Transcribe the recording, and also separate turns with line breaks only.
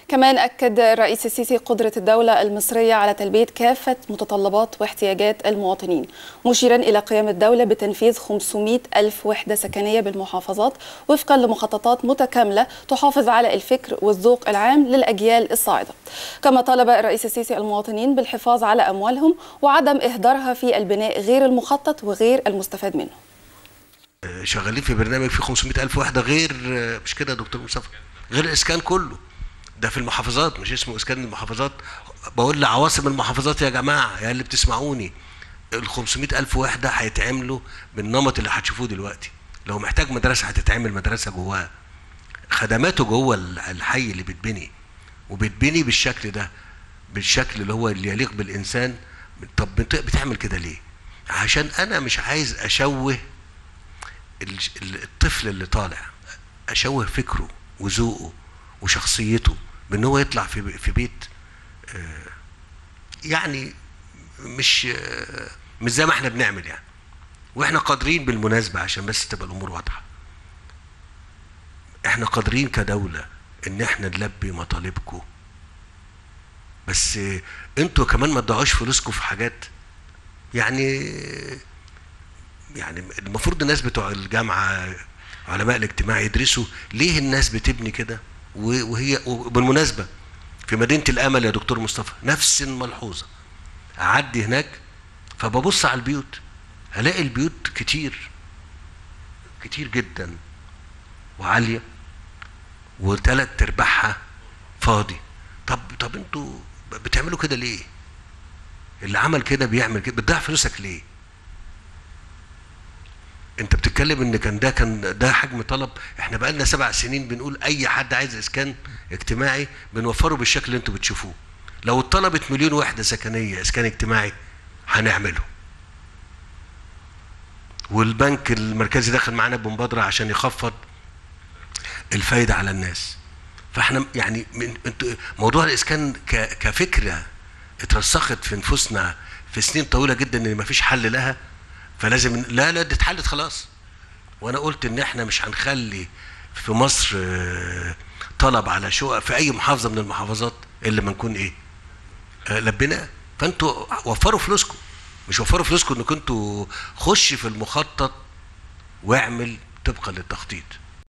كمان أكد الرئيس السيسي قدرة الدولة المصرية على تلبية كافة متطلبات واحتياجات المواطنين مشيرا إلى قيام الدولة بتنفيذ 500 ألف وحدة سكنية بالمحافظات وفقا لمخططات متكاملة تحافظ على الفكر والذوق العام للأجيال الصاعدة كما طالب الرئيس السيسي المواطنين بالحفاظ على أموالهم وعدم إهدارها في البناء غير المخطط وغير المستفاد منه
شغالين في برنامج فيه 500 ألف وحدة غير مش كده يا دكتور مصطفى غير الإسكان كله ده في المحافظات مش اسمه إسكان المحافظات بقول لعواصم المحافظات يا جماعة يا اللي بتسمعوني ال 500 ألف وحدة هيتعملوا بالنمط اللي هتشوفوه دلوقتي لو محتاج مدرسة هتتعمل مدرسة جواها خدماته جوه الحي اللي بيتبني وبيتبني بالشكل ده بالشكل اللي هو اللي يليق بالإنسان طب بتعمل كده ليه؟ عشان أنا مش عايز أشوه الطفل اللي طالع اشوه فكره وذوقه وشخصيته بان هو يطلع في في بيت يعني مش مش زي ما احنا بنعمل يعني واحنا قادرين بالمناسبه عشان بس تبقى الامور واضحه احنا قادرين كدوله ان احنا نلبي مطالبكم بس انتوا كمان ما تضيعوش فلوسكم في حاجات يعني يعني المفروض الناس بتوع الجامعه علماء الاجتماع يدرسوا ليه الناس بتبني كده وهي وبالمناسبه في مدينه الامل يا دكتور مصطفى نفس الملحوظه اعدي هناك فببص على البيوت الاقي البيوت كتير كتير جدا وعاليه وثلاث ارباعها فاضي طب طب انتوا بتعملوا كده ليه؟ اللي عمل كده بيعمل كده بتضيع فلوسك ليه؟ انت بتتكلم ان كان ده كان ده حجم طلب احنا بقالنا سبع سنين بنقول اي حد عايز اسكان اجتماعي بنوفره بالشكل اللي انتوا بتشوفوه لو اتطلبت مليون وحده سكنيه اسكان اجتماعي هنعمله والبنك المركزي دخل معانا بمبادره عشان يخفض الفايده على الناس فاحنا يعني من موضوع الاسكان كفكره اترسخت في نفوسنا في سنين طويله جدا ان مفيش حل لها فلازم لا لا دي اتحلت خلاص وانا قلت ان احنا مش هنخلي في مصر طلب على شقق في اي محافظه من المحافظات الا ما نكون ايه لبيناه فانتوا وفروا فلوسكم مش وفروا فلوسكم انكم انتوا خش في المخطط واعمل طبقا للتخطيط